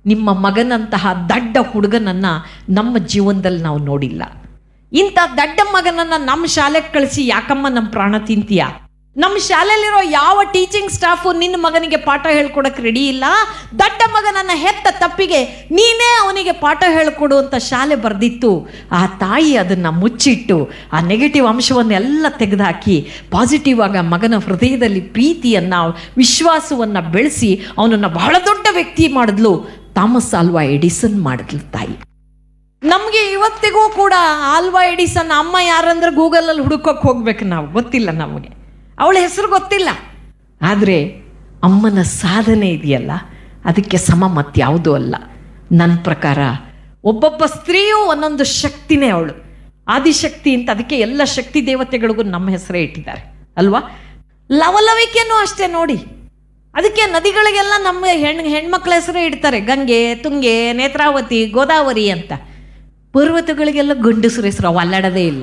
ನಿಮ್ಮ ಮಗನಂತಹ ದಡ್ಡ ಹುಡುಗನನ್ನು ನಮ್ಮ ಜೀವನದಲ್ಲಿ ನಾವು ನೋಡಿಲ್ಲ ಇಂಥ ದಡ್ಡ ಮಗನನ್ನು ನಮ್ಮ ಶಾಲೆಗೆ ಕಳಿಸಿ ಯಾಕಮ್ಮ ನಮ್ಮ ಪ್ರಾಣ ತಿಂತೀಯ ನಮ್ಮ ಶಾಲೆಯಲ್ಲಿರೋ ಯಾವ ಟೀಚಿಂಗ್ ಸ್ಟಾಫು ನಿನ್ನ ಮಗನಿಗೆ ಪಾಠ ಹೇಳ್ಕೊಡಕ್ಕೆ ರೆಡಿ ಇಲ್ಲ ದಡ್ಡ ಮಗನನ್ನ ಹೆತ್ತ ತಪ್ಪಿಗೆ ನೀನೇ ಅವನಿಗೆ ಪಾಠ ಹೇಳ್ಕೊಡು ಅಂತ ಶಾಲೆ ಬರೆದಿತ್ತು ಆ ತಾಯಿ ಅದನ್ನು ಮುಚ್ಚಿಟ್ಟು ಆ ನೆಗೆಟಿವ್ ಅಂಶವನ್ನೆಲ್ಲ ತೆಗೆದುಹಾಕಿ ಪಾಸಿಟಿವ್ ಆಗ ಮಗನ ಹೃದಯದಲ್ಲಿ ಪ್ರೀತಿಯನ್ನು ವಿಶ್ವಾಸವನ್ನು ಬೆಳೆಸಿ ಅವನನ್ನು ಬಹಳ ದೊಡ್ಡ ವ್ಯಕ್ತಿ ಮಾಡಿದ್ಲು ಥಾಮಸ್ ಆಲ್ವಾ ಎಡಿಸನ್ ಮಾಡಿದ್ಲು ತಾಯಿ ನಮಗೆ ಇವತ್ತಿಗೂ ಕೂಡ ಆಲ್ವಾ ಎಡಿಸನ್ ಅಮ್ಮ ಯಾರಂದ್ರೆ ಗೂಗಲಲ್ಲಿ ಹುಡುಕೋಕೆ ಹೋಗ್ಬೇಕು ನಾವು ಗೊತ್ತಿಲ್ಲ ನಮಗೆ ಅವಳ ಹೆಸರು ಗೊತ್ತಿಲ್ಲ ಆದರೆ ಅಮ್ಮನ ಸಾಧನೆ ಇದೆಯಲ್ಲ ಅದಕ್ಕೆ ಸಮ ಮತ್ಯಾವುದೂ ಅಲ್ಲ ನನ್ನ ಪ್ರಕಾರ ಒಬ್ಬೊಬ್ಬ ಸ್ತ್ರೀಯೂ ಒಂದೊಂದು ಶಕ್ತಿನೇ ಅವಳು ಆದಿಶಕ್ತಿ ಅಂತ ಅದಕ್ಕೆ ಎಲ್ಲ ಶಕ್ತಿ ದೇವತೆಗಳಿಗೂ ನಮ್ಮ ಹೆಸರೇ ಇಟ್ಟಿದ್ದಾರೆ ಅಲ್ವಾ ಲವಲವಿಕೆನೂ ಅಷ್ಟೇ ನೋಡಿ ಅದಕ್ಕೆ ನದಿಗಳಿಗೆಲ್ಲ ನಮ್ಮ ಹೆಣ್ಣು ಹೆಣ್ಮಕ್ಳ ಹೆಸರೇ ಇಡ್ತಾರೆ ಗಂಗೆ ತುಂಗೆ ನೇತ್ರಾವತಿ ಗೋದಾವರಿ ಅಂತ ಪರ್ವತಗಳಿಗೆಲ್ಲ ಗಂಡಸರ ಹೆಸರು ಅವು ಅಲ್ಲಾಡೋದೇ ಇಲ್ಲ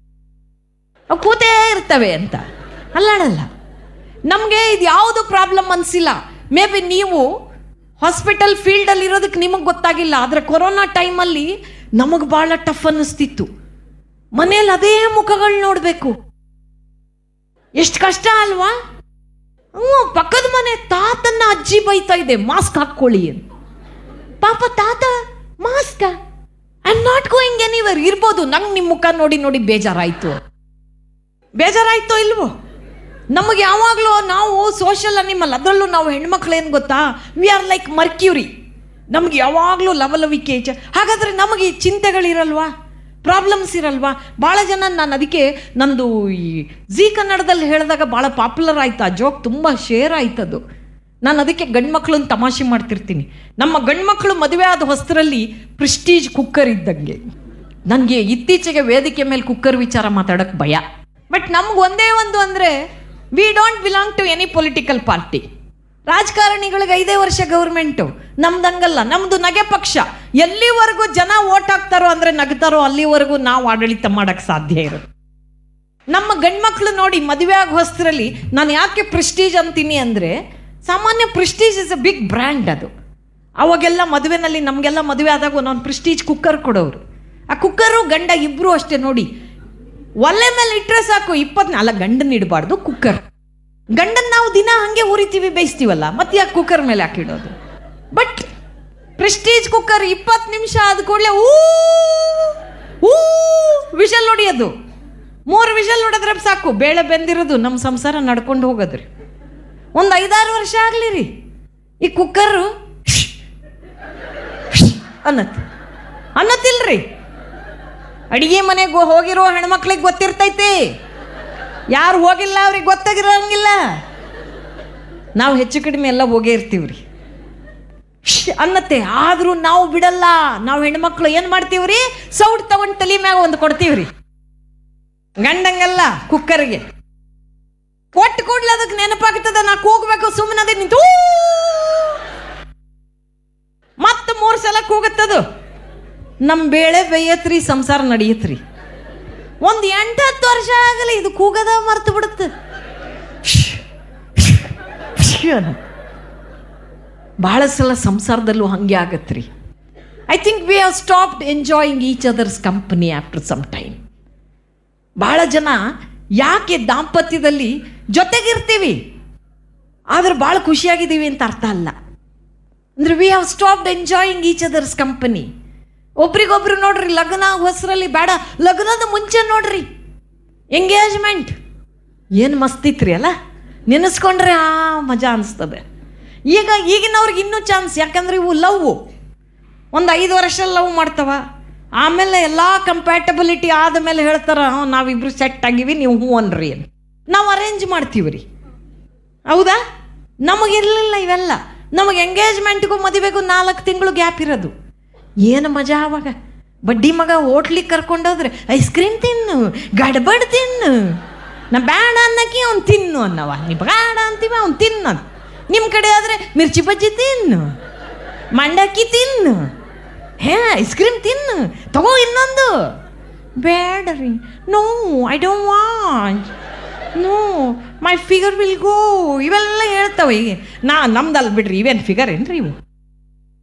ಅವು ಕೂತೇ ಇರ್ತವೆ ಅಂತ ಅಲ್ಲಾಡಲ್ಲ ನಮಗೆ ಇದು ಯಾವುದು ಪ್ರಾಬ್ಲಮ್ ಅನಿಸಿಲ್ಲ ಮೇ ಬಿ ನೀವು ಹಾಸ್ಪಿಟಲ್ ಫೀಲ್ಡಲ್ಲಿ ಇರೋದಕ್ಕೆ ನಿಮಗೆ ಗೊತ್ತಾಗಿಲ್ಲ ಆದರೆ ಕೊರೋನಾ ಟೈಮಲ್ಲಿ ನಮಗೆ ಭಾಳ ಟಫ್ ಅನ್ನಿಸ್ತಿತ್ತು ಮನೇಲಿ ಅದೇ ಮುಖಗಳು ನೋಡಬೇಕು ಎಷ್ಟು ಕಷ್ಟ ಅಲ್ವಾ ಹ್ಞೂ ಪಕ್ಕದ ಮನೆ ತಾತನ್ನ ಅಜ್ಜಿ ಬೈತಾ ಇದೆ ಮಾಸ್ಕ್ ಹಾಕ್ಕೊಳ್ಳಿ ಅಂತ ಪಾಪ ತಾತ mask I am not going anywhere ಇರ್ಬೋದು ನಂಗೆ ನಿಮ್ಮ ಮುಖ ನೋಡಿ ನೋಡಿ ಬೇಜಾರಾಯ್ತು ಬೇಜಾರಾಯ್ತೋ ಇಲ್ವೋ ನಮಗೆ ಯಾವಾಗಲೂ ನಾವು ಸೋಷಲ್ ಅನಿಮಲ್ ಅದರಲ್ಲೂ ನಾವು ಹೆಣ್ಮಕ್ಳು ಏನು ಗೊತ್ತಾ ವಿ ಆರ್ ಲೈಕ್ ಮರ್ಕ್ಯೂರಿ ನಮ್ಗೆ ಯಾವಾಗಲೂ ಲವಲವಿಕೆ ಚ ಹಾಗಾದರೆ ನಮಗೆ ಈ ಚಿಂತೆಗಳಿರಲ್ವಾ ಪ್ರಾಬ್ಲಮ್ಸ್ ಇರಲ್ವಾ ಭಾಳ ಜನ ನಾನು ಅದಕ್ಕೆ ನಂದು ಈ ಜಿ ಕನ್ನಡದಲ್ಲಿ ಹೇಳಿದಾಗ ಭಾಳ ಪಾಪ್ಯುಲರ್ ಆಯ್ತು ಆ ಜೋಕ್ ತುಂಬ ಶೇರ್ ಆಯ್ತದು ನಾನು ಅದಕ್ಕೆ ಗಂಡ್ಮಕ್ಳನ್ನ ತಮಾಷೆ ಮಾಡ್ತಿರ್ತೀನಿ ನಮ್ಮ ಗಂಡ್ಮಕ್ಳು ಮದುವೆ ಆದ ಹೊಸರಲ್ಲಿ ಪ್ರಿಸ್ಟೀಜ್ ಕುಕ್ಕರ್ ಇದ್ದಂಗೆ ನನಗೆ ಇತ್ತೀಚೆಗೆ ವೇದಿಕೆ ಮೇಲೆ ಕುಕ್ಕರ್ ವಿಚಾರ ಮಾತಾಡೋಕ್ಕೆ ಭಯ ಬಟ್ ನಮ್ಗೆ ಒಂದೇ ಒಂದು ಅಂದರೆ we don't belong to any political party ರಾಜಕಾರಣಿಗಳಿಗೆ ಐದೇ ವರ್ಷ ಗೌರ್ಮೆಂಟು ನಮ್ದಂಗಲ್ಲ ನಮ್ದು ನಗೆ ಪಕ್ಷ ಎಲ್ಲಿವರೆಗೂ ಜನ ಓಟ್ ಹಾಕ್ತಾರೋ ಅಂದರೆ ನಗ್ತಾರೋ ಅಲ್ಲಿವರೆಗೂ ನಾವು ಆಡಳಿತ ಮಾಡೋಕ್ಕೆ ಸಾಧ್ಯ ಇರುತ್ತೆ ನಮ್ಮ ಗಂಡ್ಮಕ್ಳು ನೋಡಿ ಮದುವೆ ಆಗೋ ಹೊಸ್ತರಲ್ಲಿ ನಾನು ಯಾಕೆ ಪ್ರೆಸ್ಟೀಜ್ ಅಂತೀನಿ ಅಂದರೆ ಸಾಮಾನ್ಯ prestige is a big brand ಅದು ಅವಾಗೆಲ್ಲ ಮದುವೆನಲ್ಲಿ ನಮಗೆಲ್ಲ ಮದುವೆ ಆದಾಗ ಒಂದೊಂದು ಪ್ರೆಸ್ಟೀಜ್ ಕುಕ್ಕರ್ ಕೊಡೋರು ಆ ಕುಕ್ಕರು ಗಂಡ ಇಬ್ಬರು ಅಷ್ಟೇ ನೋಡಿ ಒಲೆ ಮೇಲೆ ಇಟ್ಟರೆ ಸಾಕು ಇಪ್ಪತ್ತು ಅಲ್ಲ ಗಂಡನ ಇಡಬಾರ್ದು ಕುಕ್ಕರ್ ಗಂಡನ ನಾವು ದಿನ ಹಾಗೆ ಉರಿತೀವಿ ಬೇಯಿಸ್ತೀವಲ್ಲ ಮತ್ತೆ ಯಾಕೆ ಕುಕ್ಕರ್ ಮೇಲೆ ಹಾಕಿಡೋದು ಬಟ್ ಪ್ರೆಸ್ಟೀಜ್ ಕುಕ್ಕರ್ ಇಪ್ಪತ್ತು ನಿಮಿಷ ಆದ ಕೂಡಲೇ ಊ ಊ ವಿಷಲ್ ಹೊಡಿಯೋದು ಮೂರು ವಿಷಲ್ ಹೊಡೆದ್ರೆ ಸಾಕು ಬೇಳೆ ಬೆಂದಿರೋದು ನಮ್ಮ ಸಂಸಾರ ನಡ್ಕೊಂಡು ಹೋಗೋದ್ರಿ ಒಂದು ಐದಾರು ವರ್ಷ ಆಗಲಿ ರೀ ಈ ಕುಕ್ಕರು ಅನ್ನತ್ ಅನ್ನತ್ತಿಲ್ರಿ ಅಡಿಗೆ ಮನೆಗೆ ಹೋಗಿರೋ ಹೆಣ್ಮಕ್ಳಿಗೆ ಗೊತ್ತಿರ್ತೈತಿ ಯಾರು ಹೋಗಿಲ್ಲ ಅವ್ರಿಗೆ ಗೊತ್ತಾಗಿರೋಂಗಿಲ್ಲ ನಾವು ಹೆಚ್ಚು ಕಡಿಮೆ ಎಲ್ಲ ಹೋಗೇ ಇರ್ತೀವ್ರಿ ಶ್ ಅನ್ನತ್ತೆ ಆದರೂ ನಾವು ಬಿಡಲ್ಲ ನಾವು ಹೆಣ್ಮಕ್ಳು ಏನು ಮಾಡ್ತೀವ್ರಿ ಸೌಟ್ ತಗೊಂಡು ತಲೆ ಮ್ಯಾಗ ಒಂದು ಕೊಡ್ತೀವ್ರಿ ಗಂಡಂಗಲ್ಲ ಕುಕ್ಕರ್ಗೆ ಕೊಟ್ಟು ಕೂಡ್ಲೆ ಅದಕ್ಕೆ ನೆನಪಾಗ್ತದ ನಾ ಕೂಗ್ಬೇಕು ಸುಮ್ಮನೆ ಅದೇ ನಿಂತು ಮತ್ತೆ ಮೂರು ಸಲ ಕೂಗತ್ತದು ನಮ್ಮ ಬೇಳೆ ಬೇಯತ್ರಿ ಸಂಸಾರ ನಡೆಯತ್ರಿ ಒಂದು ಎಂಟು ಹತ್ತು ವರ್ಷ ಆಗಲಿ ಇದು ಕೂಗದ ಮರ್ತು ಬಿಡುತ್ತೆ ಭಾಳ ಸಲ ಸಂಸಾರದಲ್ಲೂ ಹಾಗೆ ಆಗತ್ರಿ I think we have stopped enjoying each other's company after some time ಭಾಳ ಜನ ಯಾಕೆ ದಾಂಪತ್ಯದಲ್ಲಿ ಜೊತೆಗಿರ್ತೀವಿ ಆದ್ರೆ ಭಾಳ ಖುಷಿಯಾಗಿದ್ದೀವಿ ಅಂತ ಅರ್ಥ ಅಲ್ಲ ಅಂದ್ರೆ we have stopped enjoying each other's company ಒಬ್ರಿಗೊಬ್ರು ನೋಡ್ರಿ ಲಗ್ನ ಹೊಸರಲ್ಲಿ ಬೇಡ ಲಗ್ನದ ಮುಂಚೆ ನೋಡ್ರಿ ಎಂಗೇಜ್ಮೆಂಟ್ ಏನು ಮಸ್ತಿತ್ರಿ ಅಲ್ಲ ನೆನೆಸ್ಕೊಂಡ್ರೆ ಆ ಮಜಾ ಅನಿಸ್ತದೆ ಈಗ ಈಗಿನವ್ರಿಗೆ ಇನ್ನೂ ಚಾನ್ಸ್ ಯಾಕಂದ್ರೆ ಇವು ಲವ್ ಒಂದು ಐದು ವರ್ಷ ಲವ್ ಮಾಡ್ತವ ಆಮೇಲೆ ಎಲ್ಲ ಕಂಪ್ಯಾಟಬಿಲಿಟಿ ಆದಮೇಲೆ ಹೇಳ್ತಾರ ಹ್ಞೂ ನಾವಿಬ್ರು ಸೆಟ್ ಆಗಿವಿ ನೀವು ಹ್ಞೂ ಅನ್ರಿ ಅಂತ ನಾವು ಅರೇಂಜ್ ಮಾಡ್ತೀವಿ ರೀ ಹೌದಾ ನಮಗಿರಲಿಲ್ಲ ಇವೆಲ್ಲ ನಮಗೆ ಎಂಗೇಜ್ಮೆಂಟ್ಗೂ ಮದುವೆಗೂ ನಾಲ್ಕು ತಿಂಗಳು ಗ್ಯಾಪ್ ಇರೋದು ಏನು ಮಜಾ ಅವಾಗ ಬಡ್ಡಿ ಮಗ ಹೋಟ್ಲಿಗೆ ಕರ್ಕೊಂಡೋದ್ರೆ ಐಸ್ ಕ್ರೀಮ್ ತಿನ್ನು ಗಡ್ಬಡ್ ತಿನ್ನು ನಾ ಬೇಡ ಅನ್ನಕ್ಕೆ ಅವ್ನು ತಿನ್ನು ಅನ್ನವ ನೀ ಬೇಡ ಅಂತೀವ ಅವ್ನು ತಿನ್ನು ನಿಮ್ಮ ಕಡೆ ಆದರೆ ಮಿರ್ಚಿ ಬಜ್ಜಿ ತಿನ್ನು ಮಂಡಕ್ಕಿ ತಿನ್ನು ಹೇ ಐಸ್ ಕ್ರೀಮ್ ತಿನ್ನು ತಗೋ ಇನ್ನೊಂದು ಬೇಡ ರೀ no I don't want no my figure will go ಇವೆಲ್ಲ ಹೇಳ್ತಾವೆ ಈಗ ನಾ ನಮ್ದಲ್ಲ ಬಿಡ್ರಿ ಇವೇನು ಫಿಗರ್ ಏನ್ರಿ ಇವು